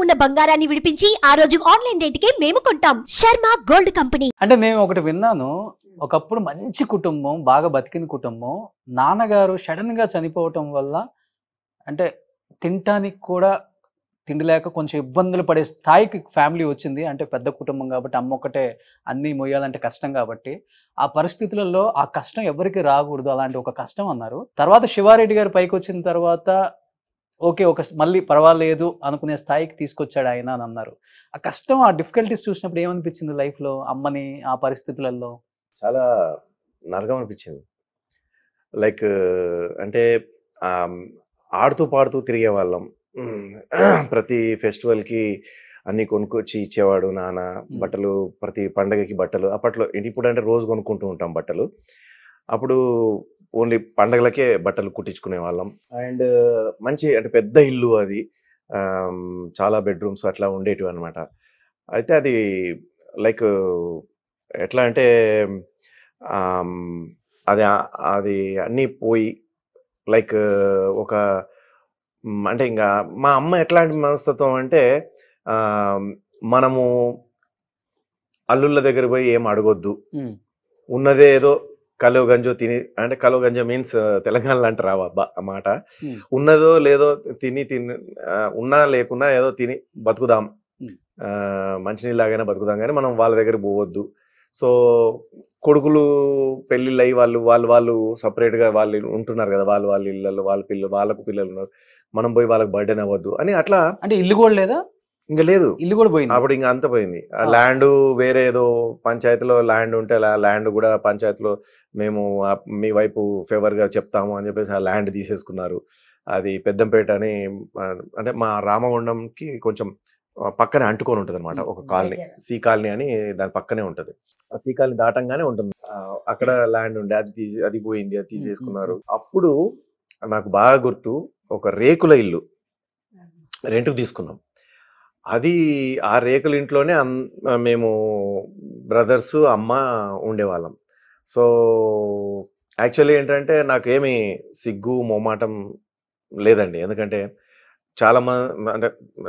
ఉన్న బంగారాన్ని విడిపించి ఆ రోజు ఆన్లైన్ రేటుకే మేము కొంటాం శర్మ గోల్డ్ కంపెనీ అంటే నేను ఒకటి విన్నాను ఒకప్పుడు మంచి కుటుంబం బాగా బతికిన కుటుంబం నాన్నగారు సడన్ గా చనిపోవటం వల్ల అంటే తినటానికి కూడా తిండి లేక కొంచెం ఇబ్బందులు పడే స్థాయికి ఫ్యామిలీ వచ్చింది అంటే పెద్ద కుటుంబం కాబట్టి అమ్మ ఒకటే అన్నీ మొయ్యాలంటే కష్టం కాబట్టి ఆ పరిస్థితులలో ఆ కష్టం ఎవరికి రాకూడదు అలాంటి ఒక కష్టం అన్నారు తర్వాత శివారెడ్డి గారు పైకి వచ్చిన తర్వాత ఓకే ఒక మళ్ళీ పర్వాలేదు అనుకునే స్థాయికి తీసుకొచ్చాడు ఆయన అని అన్నారు ఆ కష్టం ఆ డిఫికల్టీస్ చూసినప్పుడు ఏమనిపించింది లైఫ్ లో అమ్మని ఆ పరిస్థితులలో చాలా నరకం అనిపించింది లైక్ అంటే ఆమ్, ఆడుతూ పాడుతూ తిరిగే వాళ్ళం ఉమ్, ప్రతి ఫెస్టివల్కి అన్ని కొనుక్కొచ్చి ఇచ్చేవాడు నాన్న బట్టలు ప్రతి పండగకి బట్టలు అప్పట్లో ఏంటి ఇప్పుడు అంటే రోజు కొనుక్కుంటూ ఉంటాం బట్టలు అప్పుడు ఓన్లీ పండగలకే బట్టలు కుట్టించుకునే వాళ్ళం అండ్ మంచి అంటే పెద్ద ఇల్లు అది ఆమ్, చాలా బెడ్రూమ్స్ అట్లా ఉండేటివి అనమాట అయితే అది లైక్ ఎట్లా అంటే ఆమ్, అది ఆ- అది అన్నీ పోయి లైక్ ఒక మ్, అంటే ఇంకా మా అమ్మ ఎట్లాంటి మనస్తత్వం అంటే ఆమ్, మనము అల్లుళ్ళ దగ్గర పోయి ఏం అడగొద్దు ఉమ్, ఉన్నదే ఏదో కలో గంజో తిని అంటే కలో గంజో మీన్స్ తెలంగాణలో అంటారు ఆ బ- ఆ మాట Hmm. ఉన్నదో లేదో తిని తిని ఆ, ఉన్నా లేకున్నా ఏదో తిని బతుకుదాం Hmm. ఆ, మంచినీళ్ళు లాగైనా బతుకుదాం కానీ మనం వాళ్ళ దగ్గర పోవద్దు సో కొడుకులు పెళ్ళిళ్ళు అయ్యి వాళ్ళు వాళ్ళు వాళ్ళు separate గా వాళ్ళు ఉంటున్నారు కదా వాళ్ళు వాళ్ళ ఇళ్ళల్లో వాళ్ళ పిల్లలు వాళ్ళకు పిల్లలు ఉన్నారు మనం పోయి వాళ్ళకి బర్త్డే అవ్వద్దు అని అట్లా అంటే ఇల్లు కూడా లేదా ఇంకా లేదు ఇల్లు కూడా పోయింది అప్పుడు ఇంకా అంత పోయింది ఆ ఆ. ల్యాండ్ వేరే ఏదో పంచాయతీలో ల్యాండ్ ఉంటే ఆ ల్యాండ్ కూడా పంచాయతీలో మేము ఆ మీ వైపు ఫేవర్ గా చెప్తాము అని చెప్పేసి ఆ ల్యాండ్ తీసేసుకున్నారు అది పెద్దంపేట అని ఆ, అంటే మా రామగుండంకి కొంచెం ఆ, పక్కనే అంటుకొని ఉంటుంది అనమాట ఒక కాలనీ సి కాలనీ అని దాని పక్కనే ఉంటది ఆ సి కాలనీ దాటంగానే ఉంటుంది ఆ, అక్కడ ల్యాండ్ ఉండే అది తీసి అది పోయింది అది తీసేసుకున్నారు అప్పుడు నాకు బాగా గుర్తు ఒక రేకుల ఇల్లు రెంట్కి తీసుకున్నాం అది ఆ రేకుల ఇంట్లోనే అన్- మేము బ్రదర్స్ అమ్మ ఉండేవాళ్ళం సో యాక్చువల్లీ ఏంటంటే నాకేమి సిగ్గు మొమాటం లేదండి ఎందుకంటే చాలా మంది అంటే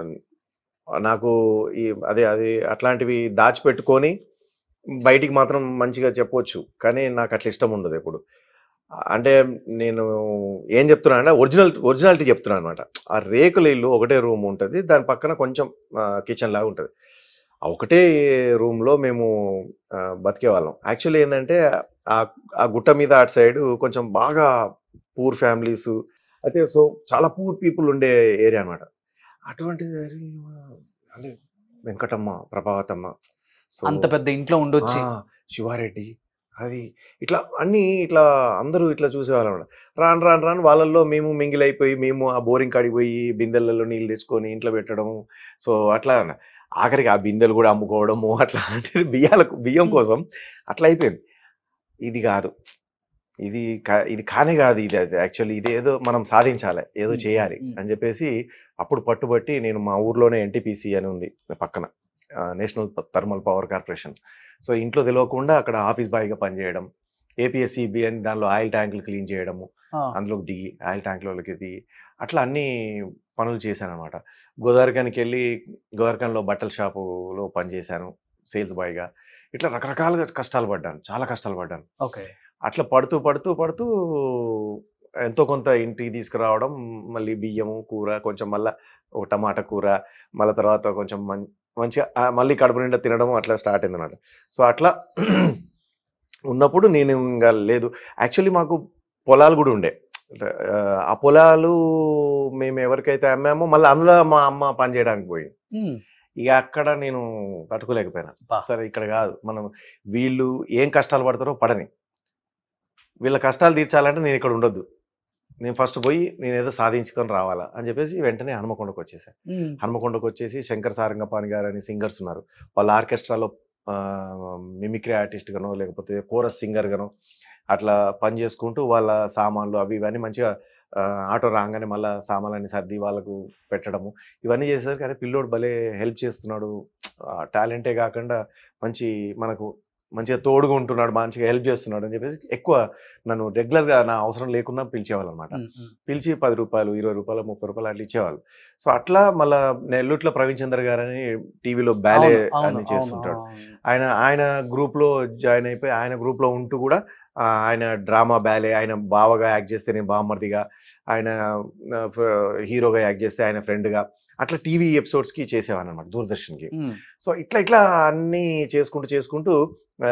నాకు ఈ అదే అది అట్లాంటివి దాచిపెట్టుకొని బయటికి మాత్రం మంచిగా చెప్పొచ్చు కానీ నాకు అట్లా ఇష్టం ఉండదు ఎప్పుడు అంటే నేను ఏం చెప్తున్నా అంటే ఒరిజినల్ ఒరిజినాలిటీ చెప్తున్నాను అనమాట ఆ రేకుల ఇల్లు ఒకటే రూమ్ ఉంటుంది దాని పక్కన కొంచెం కిచెన్ లాగా ఉంటుంది ఆ ఒకటే రూమ్లో మేము ఆ, బతికేవాళ్ళం యాక్చువల్లీ ఏంటంటే ఆ ఆ గుట్ట మీద అటు సైడ్ కొంచెం బాగా పూర్ ఫ్యామిలీస్ అయితే సో చాలా పూర్ పీపుల్ ఉండే ఏరియా అనమాట అటువంటిది అరే, అంటే వెంకటమ్మ ప్రభావతమ్మ సో అంత పెద్ద ఇంట్లో ఉండొచ్చి ఆ, శివారెడ్డి అది ఇట్లా అన్ని ఇట్లా అందరూ ఇట్లా చూసేవాళ్ళం అన్నమాట. రాను రాను రాను వాళ్ళల్లో మేము మింగిల్ అయిపోయి మేము ఆ బోరింగ్ కాడికి పోయి బిందెలలో నీళ్ళు తెచ్చుకొని ఇంట్లో పెట్టడం సో అట్లా ఆఖరికి ఆ బిందెలు కూడా అమ్ముకోవడము అట్లా అంటే బియ్యాలకు బియ్యం కోసం అట్లా అయిపోయింది ఇది కాదు ఇది కా- ఇది కానే కాదు ఇది యాక్చువల్లీ ఇది ఏదో మనం సాధించాలి ఏదో మ్మ్. చేయాలి మ్మ్. అని చెప్పేసి అప్పుడు పట్టుబట్టి నేను మా ఊర్లోనే ఎన్టీపీసీ అని ఉంది పక్కన national thermal power corporation so ఇంట్లో తెలియకుండా అక్కడ ఆఫీస్ బాయ్గా పనిచేయడం ఏపీఎస్సిబి అని దానిలో ఆయిల్ ట్యాంకులు క్లీన్ చేయడము ఆ, అందులోకి దిగి ఆయిల్ ట్యాంకులకి దిగి అట్లా అన్ని పనులు చేశాను అనమాట గోదావరికానికి వెళ్ళి గోదావరికాన్లో బట్టల షాపులో పనిచేశాను సేల్స్ బాయ్గా ఇట్లా రకరకాలుగా కష్టాలు పడ్డాను చాలా కష్టాలు పడ్డాను ఓకే అట్లా పడుతూ పడుతూ పడుతూ ఎంతో కొంత ఇంటికి తీసుకురావడం మళ్ళీ బియ్యము కూర కొంచెం మళ్ళా ఒక టమాటా కూర మళ్ళీ తర్వాత కొంచెం మం- మంచిగా ఆ, మళ్ళీ కడుపు నిండా తినడం అట్లా స్టార్ట్ అయింది అనమాట సో అట్లా ఉన్నప్పుడు నేను ఇంకా లేదు యాక్చువల్లీ మాకు పొలాలు కూడా ఉండే అంటే, ఆ, ఆ పొలాలు మేము ఎవరికైతే అమ్మామో మళ్ళీ అందులో మా అమ్మ పని చేయడానికి పోయింది ఉమ్, ఇక అక్కడ నేను తట్టుకోలేకపోయినా బా. సరే ఇక్కడ కాదు మనం వీళ్ళు ఏం కష్టాలు పడతారో పడని వీళ్ళ కష్టాలు తీర్చాలంటే నేను ఇక్కడ ఉండొద్దు నేను ఫస్ట్ పోయి నేను ఏదో సాధించుకొని రావాలా అని చెప్పేసి వెంటనే హనుమకొండకు వచ్చేసాను ఉమ్, హనుమకొండకు వచ్చేసి శంకర్ సారంగపాణి గారు అని సింగర్స్ ఉన్నారు వాళ్ళ ఆర్కెస్ట్రాలో మిమిక్రీ ఆర్టిస్ట్ గానో లేకపోతే కోరస్ సింగర్ గానో అట్లా పని చేసుకుంటూ వాళ్ళ సామాన్లు అవి ఇవన్నీ మంచిగా ఆ, ఆటో రాగానే మళ్ళీ సామాన్లన్నీ సర్ది వాళ్ళకు పెట్టడము ఇవన్నీ చేసేసరికి అరే పిల్లోడు భలే హెల్ప్ చేస్తున్నాడు టాలెంటే కాకుండా మంచి మనకు మంచిగా తోడుగా ఉంటున్నాడు మంచిగా హెల్ప్ చేస్తున్నాడు అని చెప్పేసి ఎక్కువ నన్ను రెగ్యులర్గా నా అవసరం లేకుండా పిలిచేవాళ్ళు అనమాట ఉమ్, ఉమ్. పిలిచి పది రూపాయలు ఇరవై రూపాయలు ముప్పై రూపాయలు అట్లా ఇచ్చేవాళ్ళు సో అట్లా మళ్ళా నెల్లూట్లో ప్రవీణ్ చంద్ర గారని టీవీలో బ్యాలే అవును, అవును, అని అవును, చేస్తుంటాడు అవును. ఆయన ఆయన గ్రూప్లో జాయిన్ అయిపోయి ఆయన గ్రూప్లో ఉంటూ కూడా ఆ, ఆయన డ్రామా బ్యాలే ఆయన బావగా యాక్ట్ చేస్తే నేను బామ్మర్దిగా ఆయన ఆ, ఫ- హీరోగా యాక్ట్ చేస్తే ఆయన ఫ్రెండ్గా అట్లా టీవీ ఎపిసోడ్స్కి చేసేవాను అనమాట దూరదర్శన్కి ఉమ్, సో ఇట్లా ఇట్లా అన్నీ చేసుకుంటూ చేసుకుంటూ ఆ,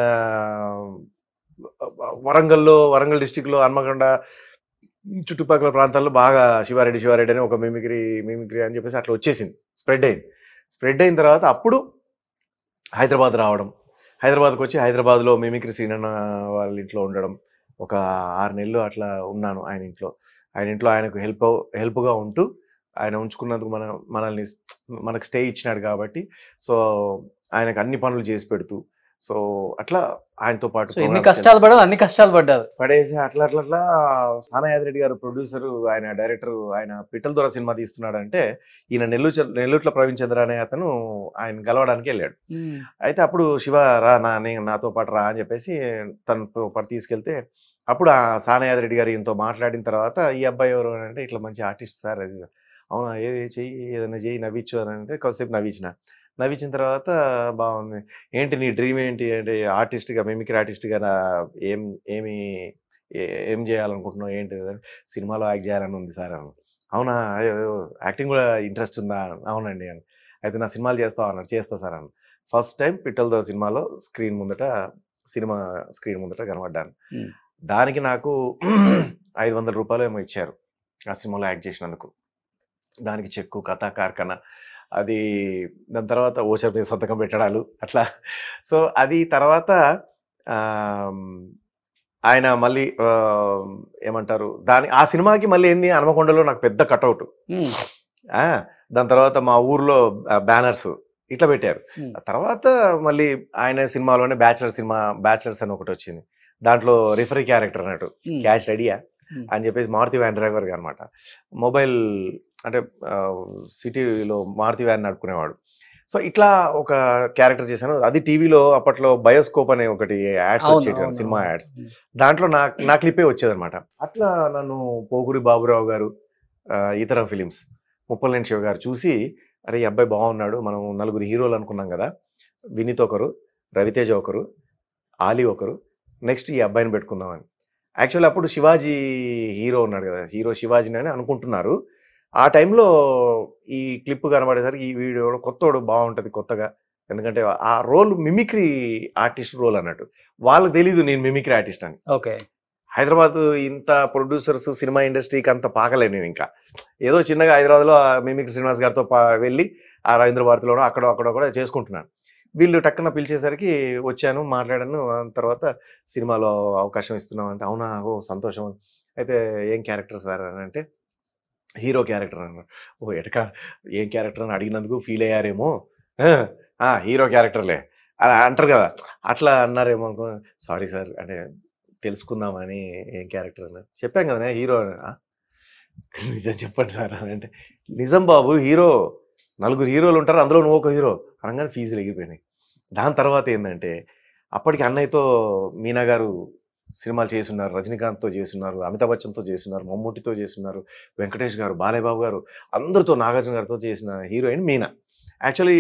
వరంగల్లో వరంగల్ డిస్టిక్లో హన్మకొండ చుట్టుపక్కల ప్రాంతాల్లో బాగా శివారెడ్డి శివారెడ్డి అని ఒక మిమిక్రీ మిమిక్రీ అని చెప్పేసి అట్లా వచ్చేసింది స్ప్రెడ్ అయింది స్ప్రెడ్ అయిన తర్వాత అప్పుడు హైదరాబాద్ రావడం హైదరాబాద్కి వచ్చి హైదరాబాద్లో మిమిక్రీ సీనన్న వాళ్ళ ఇంట్లో ఉండడం ఒక ఆరు నెలలు అట్లా ఉన్నాను ఆయన ఇంట్లో ఆయన ఇంట్లో ఆయనకు హెల్ప్ హెల్ప్గా ఉంటూ ఆయన ఉంచుకున్నందుకు మన మనల్ని మనకు స్టే ఇచ్చినాడు కాబట్టి సో ఆయనకు అన్ని పనులు చేసి పెడుతూ సో అట్లా ఆయనతో పాటు సో ఎన్ని programs కష్టాలు పడ్డావు అన్ని కష్టాలు పడ్డారు పడేసి అట్లా అట్లా అట్లా సానాయాద్ రెడ్డి గారు ప్రొడ్యూసర్ ఆయన డైరెక్టర్ ఆయన పిట్టల ద్వారా సినిమా తీస్తున్నాడు అంటే ఈయన నెల్లూరు నెల్లూట్ల ప్రవీణ్ చంద్ర అనే అతను ఆయన గెలవడానికి వెళ్ళాడు ఉమ్, అయితే అప్పుడు శివ రా నా నే- నాతో పాటు రా అని చెప్పేసి తనతో పాటు తీసుకెళ్తే అప్పుడు ఆ సానయాద్ రెడ్డి గారు ఈయనతో మాట్లాడిన తర్వాత ఈ అబ్బాయి ఎవరు అని అంటే ఇట్లా మంచి ఆర్టిస్ట్ సార్ అది అవునా ఏది చెయ్యి ఏదైనా చెయ్యి నవ్వించు అని అంటే కొద్దిసేపు నవ్వించిన నవ్వించిన తర్వాత బాగుంది ఏంటి నీ డ్రీమ్ ఏంటి అంటే ఆర్టిస్ట్గా మిమిక్రీ ఆర్టిస్ట్గా నా ఏం ఏమి ఏ- ఏం చేయాలనుకుంటున్నావు ఏంటి అని సినిమాలో యాక్ట్ చేయాలని ఉంది సార్ అని అవునా అయ్యో, యాక్టింగ్ కూడా ఇంట్రెస్ట్ ఉందా అవునండి అని అయితే నా సినిమాలు చేస్తావు అన్నాడు చేస్తా సార్ అని ఫస్ట్ టైం పిట్టలతో సినిమాలో స్క్రీన్ ముందట సినిమా స్క్రీన్ ముందట కనబడ్డాను Hmm. దానికి నాకు ఐదు వందల రూపాయలు ఏమో ఇచ్చారు ఆ సినిమాలో యాక్ట్ చేసినందుకు దానికి చెక్కు కథ కార్ఖాన అది దాని తర్వాత ఓచర్ మీద సంతకం పెట్టడాలు అట్లా సో అది తర్వాత ఆమ్, ఆయన మళ్ళీ ఆ, ఏమంటారు దాని ఆ సినిమాకి మళ్ళీ ఏంది హనుమకొండలో నాకు పెద్ద కటౌట్ ఉమ్, దాని తర్వాత మా ఊర్లో బ్యానర్స్ ఇట్లా పెట్టారు ఉమ్. ఆ తర్వాత మళ్ళీ ఆయన సినిమాలోనే బ్యాచిలర్ సినిమా బ్యాచిలర్స్ అని ఒకటి వచ్చింది దాంట్లో రిఫరీ క్యారెక్టర్ అన్నట్టు ఉమ్, క్యాష్ రెడీయా Hmm. అని చెప్పేసి మారుతి వ్యాన్ డ్రైవర్ అనమాట మొబైల్ అంటే ఆ, సిటీలో మారుతి వ్యాన్ నడుపుకునేవాడు సో ఇట్లా ఒక క్యారెక్టర్ చేశాను అది టీవీలో అప్పట్లో బయోస్కోప్ అనే ఒకటి యాడ్స్ అవును, వచ్చేటి అవును, సినిమా అవును. యాడ్స్ దాంట్లో నా నా క్లిప్పే వచ్చేదన్నమాట అట్లా నన్ను పోగురి బాబురావు గారు ఆ, ఇతర ఫిలిమ్స్ ముప్పలేని శివ గారు చూసి అరే ఈ అబ్బాయి బాగున్నాడు మనం నలుగురు హీరోలు అనుకున్నాం కదా వినీత్ ఒకరు రవితేజ ఒకరు ఆలీ ఒకరు నెక్స్ట్ ఈ అబ్బాయిని పెట్టుకుందామని యాక్చువల్లీ అప్పుడు శివాజీ హీరో ఉన్నాడు కదా హీరో శివాజీని అని అనుకుంటున్నారు ఆ టైంలో ఈ క్లిప్ కనబడేసరికి ఈ వీడియో కొత్తోడు బాగుంటుంది కొత్తగా ఎందుకంటే ఆ రోల్ మిమిక్రీ ఆర్టిస్ట్ రోల్ అన్నట్టు వాళ్ళకి తెలీదు నేను మిమిక్రీ ఆర్టిస్ట్ అని ఓకే హైదరాబాద్ ఇంత ప్రొడ్యూసర్స్ సినిమా ఇండస్ట్రీకి అంత పాకలేను నేను ఇంకా ఏదో చిన్నగా హైదరాబాద్లో ఆ మిమిక్రీ శ్రీనివాస్ గారితో పా వెళ్ళి ఆ రవీంద్ర భారతిలోనో అక్కడ అక్కడ కూడా చేసుకుంటున్నాను వీళ్ళు టక్కున పిలిచేసరికి వచ్చాను మాట్లాడాను ఆ తర్వాత సినిమాలో అవకాశం ఇస్తున్నాం అంటే అవునా ఓ సంతోషం అయితే ఏం క్యారెక్టర్ సార్ అని అంటే హీరో క్యారెక్టర్ అన్నారు ఓ ఎటక ఏం క్యారెక్టర్ అని అడిగినందుకు ఫీల్ అయ్యారేమో "ఆ, ఆ, హీరో క్యారెక్టర్లే అలా అంటారు కదా అట్లా అన్నారేమో అనుకో సారీ సార్ అంటే తెలుసుకుందామని ఏం క్యారెక్టర్ అన్నారు చెప్పాం కదా హీరో అని "ఆ? నిజం చెప్పండి సార్ అని అంటే నిజం బాబు హీరో నలుగురు హీరోలు ఉంటారు అందులో నువ్వు ఒక హీరో అనగానే ఫీజులు ఎగిరిపోయినాయి దాని తర్వాత ఏంటంటే అప్పటికి అన్నయ్యతో మీనా గారు సినిమాలు చేస్తున్నారు రజనీకాంత్తో చేస్తున్నారు అమితాబ్ బచ్చన్తో చేస్తున్నారు మమ్ముటితో చేస్తున్నారు వెంకటేష్ గారు బాలయ్య బాబు గారు అందరితో నాగార్జున గారితో చేసిన హీరోయిన్ మీనా యాక్చువల్లీ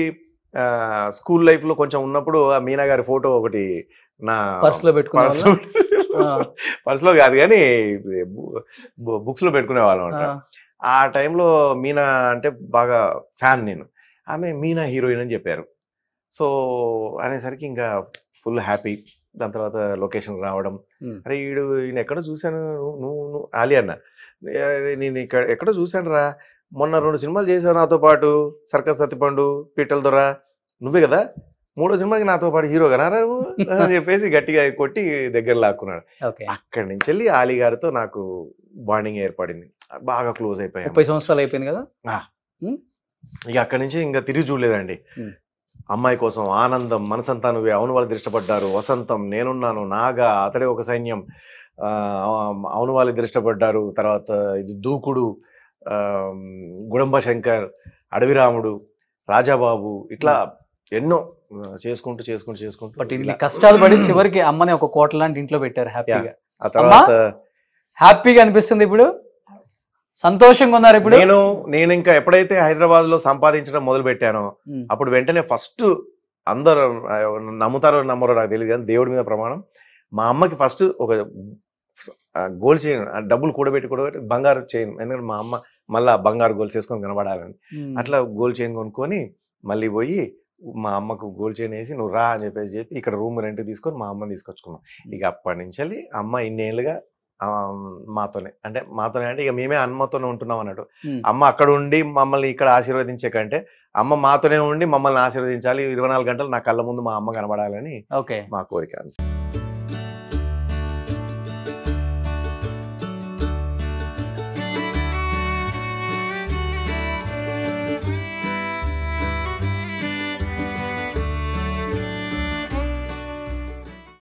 స్కూల్ లైఫ్లో కొంచెం ఉన్నప్పుడు ఆ మీనా గారి ఫోటో ఒకటి నా పర్స్ లో పెట్టుకునే వాళ్ళ? ఆ. పర్సులో కాదు కానీ బుక్స్ లో పెట్టుకునే వాళ్ళం ఆ, అంట ఆ టైంలో మీనా అంటే బాగా ఫ్యాన్ నేను ఆమె మీనా హీరోయిన్ అని చెప్పారు సో అనేసరికి ఇంకా ఫుల్ హ్యాపీ దాని తర్వాత లొకేషన్ రావడం Hmm. అరే వీడు ఈయన ఎక్కడ చూశాను నువ్వు నువ్వు నువ్వు ఆలి అన్న "ఏ, నేను ఇక్కడ ఎక్కడ చూశాను రా మొన్న రెండు సినిమాలు చేసావు నాతో పాటు సర్కస్ సత్తిపండు పీటల దొర నువ్వే కదా మూడో సినిమాకి నాతో పాటు హీరో కదా నువ్వు అని చెప్పేసి గట్టిగా కొట్టి దగ్గర లాక్కున్నాడు ఓకే అక్కడి నుంచి వెళ్ళి ఆలీ గారితో నాకు బాండింగ్ ఏర్పడింది బాగా క్లోజ్ అయిపోయాం ముప్పై సంవత్సరాలు అయిపోయింది కదా ఇక అక్కడి నుంచి ఇంకా తిరిగి చూడలేదండి Hmm. అమ్మాయి కోసం ఆనందం మనసంతా నువ్వే అవును వాళ్ళు దృష్టపడ్డారు వసంతం నేనున్నాను నాగా అతడే ఒక సైన్యం ఆ, అవును వాళ్ళు దృష్టపడ్డారు తర్వాత ఇది దూకుడు ఆ, గుడంబ శంకర్ అడవిరాముడు రాజాబాబు ఇట్లా ఎన్నో ఆ, చేసుకుంటూ చేసుకుంటూ చేసుకుంటూ బట్ ఇన్ని ఇలా. కష్టాలు పడి చివరికి అమ్మని ఒక కోట లాంటి ఇంట్లో పెట్టారు హ్యాపీగా ఆ తర్వాత హ్యాపీగా అనిపిస్తుంది ఇప్పుడు సంతోషంగా ఉన్నారు ఇప్పుడు నేను నేను ఇంకా ఎప్పుడైతే హైదరాబాద్ లో సంపాదించడం మొదలు పెట్టానో ఉమ్, అప్పుడు వెంటనే ఫస్ట్ అందరు ఆ, నమ్ముతారో నమ్మరో నాకు తెలియదు కానీ దేవుడి మీద ప్రమాణం మా అమ్మకి ఫస్ట్ ఒక గోల్డ్ చైన్ డబ్బులు కూడబెట్టి కూడబెట్టి బంగారు చైన్ ఎందుకంటే మా అమ్మ మళ్ళా బంగారు గోల్స్ వేసుకొని కనబడాలని ఉమ్, అట్లా గోల్డ్ చైన్ కొనుక్కొని మళ్ళీ పోయి మా అమ్మకు గోల్డ్ చైన్ వేసి నువ్వు రా అని చెప్పేసి చెప్పి ఇక్కడ రూమ్ రెంట్ తీసుకొని మా అమ్మని తీసుకొచ్చుకున్నాం ఇక అప్పటి నుంచి వెళ్ళి అమ్మ ఇన్నేళ్ళుగా ఆ, మాతోనే అంటే మాతోనే అంటే ఇక మేమే అమ్మతోనే ఉంటున్నాం అన్నట్టు ఉమ్. అమ్మ అక్కడ ఉండి మమ్మల్ని ఇక్కడ ఆశీర్వదించే కంటే అమ్మ మాతోనే ఉండి మమ్మల్ని ఆశీర్వదించాలి ఇరవై నాలుగు గంటలు నా కళ్ళ ముందు మా అమ్మ కనబడాలని ఓకే మా కోరిక